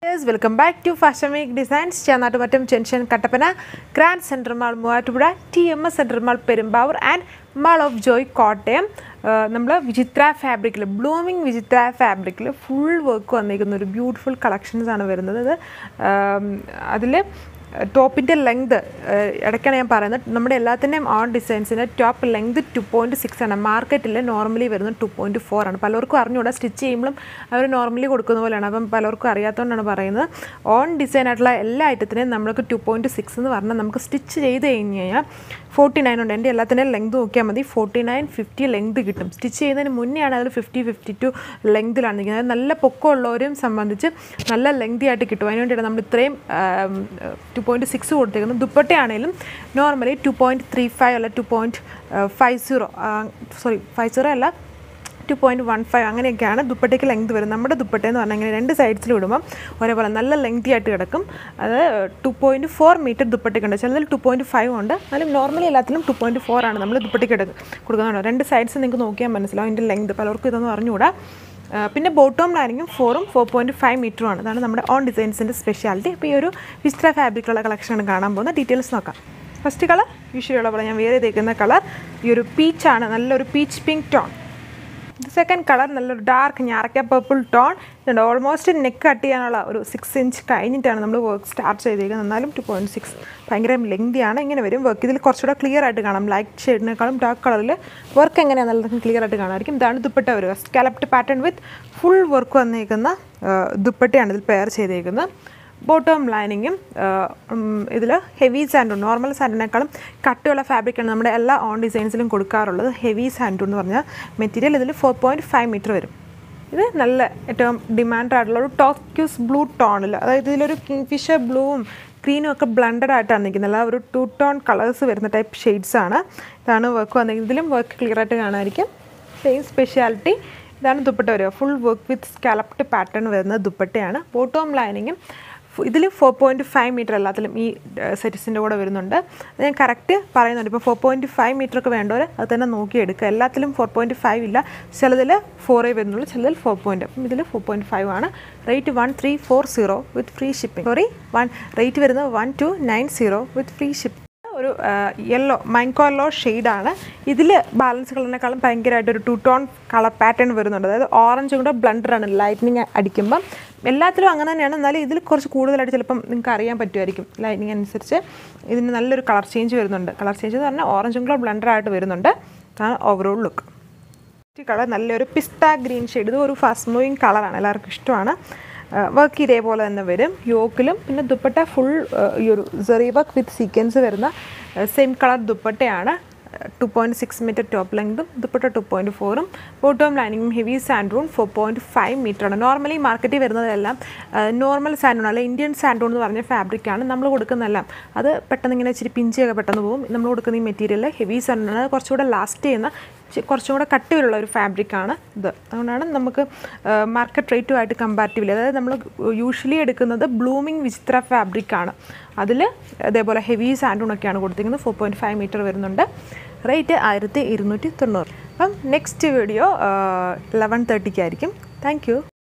yes welcome back to fashion week designs Chennattumattam junction Kattappana grand central mall Muvattupuzha T M S central mall Perumbavoor and mall of joy Kottayam നമ്മൾ വിചിത്ര ഫാബ്രിക്കിൽ blooming വിചിത്ര ഫാബ്രിക്കിൽ full work വന്നിരിക്കുന്ന ഒരു beautiful collections ആണ് വരുന്നത് അത് അതിൽ ടോപ്പിൻ്റെ ലെങ്ത് ഇടയ്ക്കാണ് ഞാൻ പറയുന്നത് നമ്മുടെ എല്ലാത്തിൻ്റെയും ഓൺ ഡിസൈൻസിൻ്റെ top length two point six ആണ് മാർക്കറ്റിൽ നോർമലി വരുന്നത് ടു പോയിൻറ്റ് ഫോർ ആണ് പലർക്കും അറിഞ്ഞുകൂടാ സ്റ്റിച്ച് ചെയ്യുമ്പോഴും അവർ നോർമലി കൊടുക്കുന്ന പോലെയാണ് അപ്പം പലർക്കും അറിയാത്തതുകൊണ്ടാണ് പറയുന്നത് ഓൺ ഡിസൈൻ ആയിട്ടുള്ള എല്ലാ ഐറ്റത്തിനെയും നമ്മൾക്ക് ടു പോയിൻറ്റ് സിക്സ് എന്ന് പറഞ്ഞാൽ നമുക്ക് സ്റ്റിച്ച് ചെയ്ത് കഴിഞ്ഞ് കഴിഞ്ഞാൽ ഫോർട്ടി നയൻ ഉണ്ട് എൻ്റെ എല്ലാത്തിൻ്റെയും ലെങ്ത് നോക്കിയാൽ മതി ഫോർട്ടി നയൻ ഫിഫ്റ്റി ലെങ്ത് കിട്ടും സ്റ്റിച്ച് ചെയ്യുന്നതിന് മുന്നെയാണ് അതിൽ ഫിഫ്റ്റി ഫിഫ്റ്റി ടു ലെങ്തിലാണ് നിൽക്കുന്നത് അതായത് നല്ല പൊക്കമുള്ളവരെയും സംബന്ധിച്ച് നല്ല ലെങ്തി ആയിട്ട് കിട്ടും അതിന് വേണ്ടിയാണ് നമ്മൾ ഇത്രയും ടു പോയിൻറ്റ് സിക്സ് കൊടുത്തേക്കുന്നത് ദുപ്പട്ടയാണെങ്കിലും normally two point three five അല്ല two point five zero sorry five zero അല്ല ടു പോയിൻറ്റ് വൺ ഫൈവ് അങ്ങനെയൊക്കെയാണ് ദുപ്പട്ടയ്ക്ക് ലെങ്ത് വരുന്നത് നമ്മുടെ ദുപ്പട്ട എന്ന് പറഞ്ഞാൽ ഇങ്ങനെ രണ്ട് സൈഡ്സിലും ഇടുമ്പം ഒരേപോലെ നല്ല ലെങ്തി ആയിട്ട് കിടക്കും അത് ടു പോയിൻറ്റ് ഫോർ മീറ്റർ ദുപ്പട്ടയ്ക്കുണ്ട് ചിലതിൽ ടു പോയിൻറ്റ് ഫൈവ് ഉണ്ട് എന്നാലും നോർമലി എല്ലാത്തിലും ടു പോയിൻറ്റ് ഫോർ ആണ് നമ്മൾ ദുപ്പട്ടയ്ക്ക് എടുക്കുക കൊടുക്കുന്നുണ്ട് രണ്ട് സൈഡ്സ് നിങ്ങൾക്ക് നോക്കിയാൽ മനസ്സിലാവും അതിൻ്റെ ലെങ്ത് പലർക്കും ഇതൊന്നും അറിഞ്ഞുകൂടാ പിന്നെ ബോട്ടം ലൈനിങ്ങും ഫോറും ഫോർ പോയിൻറ്റ് ഫൈവ് മീറ്ററുമാണ് അതാണ് നമ്മുടെ ഓൺ ഡിസൈൻസിൻ്റെ സ്പെഷ്യാലിറ്റി അപ്പോൾ ഈ ഒരു വിസ്ത്ര ഫാബ്രിക്കുള്ള കളക്ഷനാണ് കാണാൻ പോകുന്നത് ഡീറ്റെയിൽസ് നോക്കാം ഫസ്റ്റ് കളർ യൂഷ്വലി ഉള്ള പോലെ ഞാൻ വേറെ തേക്കുന്ന കളർ ഈ ഒരു പീച്ചാണ് നല്ലൊരു peach pink tone second colour നല്ലൊരു ഡാർക്ക് ഞാറക്ക പർപ്പിൾ ടോൺ ഇതുണ്ട് ഓൾമോസ്റ്റ് നെക്ക് കട്ട് ചെയ്യാനുള്ള ഒരു സിക്സ് ഇഞ്ച് കഴിഞ്ഞിട്ടാണ് നമ്മൾ വർക്ക് സ്റ്റാർട്ട് ചെയ്തേക്കുന്നത് എന്നാലും ടു പോയിൻറ്റ് സിക്സ് ഭയങ്കര ലെങ്തിയാണ് ഇങ്ങനെ വരും വർക്ക് ഇതിൽ കുറച്ചുകൂടെ ക്ലിയർ ആയിട്ട് കാണാം ലൈറ്റ് ഷെയ്ഡിനേക്കാളും ഡാർക്ക് കളറിൽ വർക്ക് എങ്ങനെയാണ് നല്ലത് ക്ലിയർ ആയിട്ട് കാണാമായിരിക്കും ഇതാണ് ദുപ്പട്ട വരിക scallop pattern with full work വന്നേക്കുന്ന ദുപ്പട്ടയാണ് ഇതിൽ പെയർ ചെയ്തേക്കുന്നത് ബോട്ടം ലൈനിങ്ങും ഇതിൽ ഹെവി സാൻഡൂൺ നോർമൽ സാൻഡിനേക്കാളും കട്ടിയുള്ള ഫാബ്രിക്കാണ് നമ്മുടെ എല്ലാ ഓൺ ഡിസൈൻസിലും കൊടുക്കാറുള്ളത് ഹെവി സാൻഡൂൺ എന്ന് പറഞ്ഞാൽ മെറ്റീരിയൽ ഇതിൽ ഫോർ പോയിൻറ്റ് ഫൈവ് മീറ്റർ വരും ഇത് നല്ല ഏറ്റവും ഡിമാൻഡ് ആയിട്ടുള്ള ഒരു ടോക്യൂസ് ബ്ലൂ ടോണിൽ അതായത് ഇതിലൊരു കിങ്ഫിഷർ ബ്ലൂവും ഗ്രീനും ഒക്കെ ബ്ലണ്ടഡ് ആയിട്ടാണ് നിൽക്കുന്നത് അല്ല ഒരു ടു ടോൺ കളേഴ്സ് വരുന്ന ടൈപ്പ് ഷെയ്ഡ്സ് ആണ് ഇതാണ് വർക്ക് വന്നിരിക്കുന്നത് ഇതിലും വർക്ക് ക്ലിയർ ആയിട്ട് കാണാമായിരിക്കും സെയിം സ്പെഷ്യാലിറ്റി ഇതാണ് ദുപ്പട്ട വരിക full work with scallop pattern വരുന്ന ദുപ്പട്ടയാണ് ബോട്ടോം ലൈനിങ്ങും ഇതിൽ ഫോർ പോയിൻറ്റ് ഫൈവ് മീറ്റർ എല്ലാത്തിലും ഈ സെറ്റ്സിൻ്റെ കൂടെ വരുന്നുണ്ട് അത് ഞാൻ കറക്റ്റ് പറയുന്നുണ്ട് ഇപ്പോൾ ഫോർ പോയിൻറ്റ് ഫൈവ് മീറ്റർ ഒക്കെ വേണ്ടവർ അത് തന്നെ നോക്കിയെടുക്കുക എല്ലാത്തിലും ഫോർ പോയിൻറ്റ് ഫൈവ് ഇല്ല ചിലതിൽ ഫോറേ വരുന്നുള്ളൂ ചിലതിൽ ഫോർ പോയിൻറ്റ് അപ്പം ഇതിൽ ഫോർ പോയിൻറ്റ് ഫൈവ് ആണ് rate one three four zero with free shipping sorry one rate വരുന്നത് one two nine zero with free shipping ഒരു യെല്ലോ മൈൻകോ യെല്ലോ ഷെയ്ഡാണ് ഇതിൽ ബാലൻസ് കളറിനേക്കാളും ഭയങ്കരമായിട്ട് ഒരു ടു ടോൺ കളർ പാറ്റേൺ വരുന്നുണ്ട് അതായത് ഓറഞ്ചും കൂടെ ബ്ലണ്ടറാണ് ലൈറ്റ്നിങ് അടിക്കുമ്പം എല്ലാത്തിലും അങ്ങനെ തന്നെയാണ് എന്നാലും ഇതിൽ കുറച്ച് കൂടുതലായിട്ട് ചിലപ്പം നിങ്ങൾക്ക് അറിയാൻ പറ്റുമായിരിക്കും ലൈറ്റിംഗ് അനുസരിച്ച് ഇതിന് നല്ലൊരു കളർ ചേഞ്ച് വരുന്നുണ്ട് കളർ ചേഞ്ച് എന്ന് പറഞ്ഞാൽ ഓറഞ്ചും കൂടെ ബ്ലണ്ടറായിട്ട് വരുന്നുണ്ട് അതാണ് ഓവറോൾ ലുക്ക് കളർ നല്ലൊരു പിസ്ത ഗ്രീൻ ഷെയ്ഡ് ഇത് ഒരു ഫാസ്റ്റ് മൂവിങ് കളറാണ് എല്ലാവർക്കും ഇഷ്ടമാണ് വർക്ക് ഇതേപോലെ തന്നെ വരും യോക്കിലും പിന്നെ ദുപ്പട്ട ഫുൾ ഈ ഒരു സെറി വർക്ക് വിത്ത് സീക്വൻസ് വരുന്ന സെയിം കളർ ദുപ്പട്ടയാണ് two point six metre top ലെങ്തും ദുപ്പട്ട ടു പോയിൻറ്റ് ഫോറും ബോട്ടോം ലൈനിങ്ങും ഹെവി സാൻഡൂൺ ഫോർ പോയിൻറ്റ് ഫൈവ് മീറ്ററാണ് നോർമലി മാർക്കറ്റിൽ വരുന്നതെല്ലാം നോർമൽ സാൻഡൂൺ അല്ല ഇന്ത്യൻ സാൻഡൂൺ എന്ന് പറഞ്ഞ ഫാബ്രിക്കാണ് നമ്മൾ കൊടുക്കുന്നതെല്ലാം അത് പെട്ടെന്ന് ഇങ്ങനെ ഇച്ചിരി പിഞ്ചിയൊക്കെ പെട്ടെന്ന് പോകും നമ്മൾ കൊടുക്കുന്ന ഈ മെറ്റീരിയൽ ഹെവി സാൻഡൂൺ അത് കുറച്ചുകൂടെ ലാസ്റ്റ് ചെയ്യുന്ന കുറച്ചും കൂടെ കട്ടിയുള്ള ഒരു ഫാബ്രിക്കാണ് ഇത് അതുകൊണ്ടാണ് നമുക്ക് മാർക്കറ്റ് റേറ്റുമായിട്ട് കമ്പാരിറ്റീവ്ലി അതായത് നമ്മൾ യൂഷ്വലി എടുക്കുന്നത് ബ്ലൂമിങ് വിചിത്ര ഫാബ്രിക്കാണ് അതിൽ അതേപോലെ ഹെവി സാൻഡൂണൊക്കെയാണ് കൊടുത്തിരിക്കുന്നത് ഫോർ പോയിൻറ്റ് ഫൈവ് മീറ്റർ വരുന്നുണ്ട് റേറ്റ് ആയിരത്തി ഇരുന്നൂറ്റി തൊണ്ണൂറ് അപ്പം നെക്സ്റ്റ് വീഡിയോ ലെവൻ തേർട്ടിക്കായിരിക്കും താങ്ക് യു